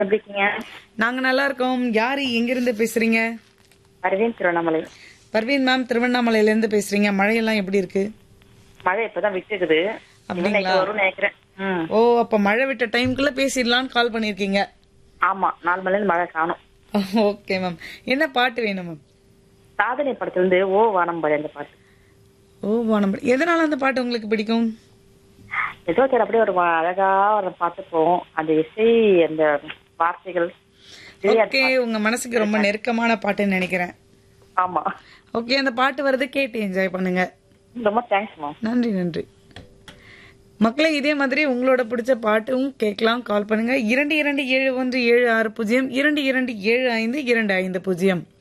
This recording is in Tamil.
எப்படி இருக்கீங்க நாங்க நல்லா இருக்கோம் யாரு எங்கிருந்து பேசுறீங்க அரவிந்த் திருவண்ணாமலை பர்வீன் மேம் திருவண்ணாமலையில இருந்து பேசுறீங்க மழையெல்லாம் எப்படி இருக்கு மழை இப்பதான் விட்டுக்குது அப்படிங்களா? இன்னைக்கு வரும்னு நினைக்கிறேன் ம் ஓ அப்ப மழை விட்ட டைம்குள்ள பேசிடலாம்னு கால் பண்ணிருக்கீங்க ஆமா நாலு மணில இருந்து மழை காணும் ஓகே மேம் என்ன பாட்டு வேணும் மேம் சாதனை படத்துல இருந்து ஓ வானம்பாடி அந்த பாட்டு ஓ வானம் எதனால அந்த பாட்டு உங்களுக்கு பிடிக்கும் ஏதோ சரி அப்படியே ஒரு வா- அழகா ஒரு பார்த்துப்போம் அந்த இசை அந்த வார்த்தைகள் தெரியாது. ஓகே உங்க மனசுக்கு ரொம்ப நெருக்கமான பாட்டுன்னு நினைக்கிறேன் ஆமா ஓகே அந்த பாட்டு வருது கேட்டு என்ஜாய் பண்ணுங்க ரொம்ப தேங்க்ஸ் மேம் நன்றி நன்றி மக்களே இதே மாதிரி உங்களோட பிடிச்ச பாட்டும் கேட்கலாம் கால் பண்ணுங்க இரண்டு இரண்டு ஏழு ஒன்று ஏழு ஆறு பூஜ்ஜியம் இரண்டு இரண்டு ஏழு ஐந்து இரண்டு ஐந்து பூஜ்ஜியம்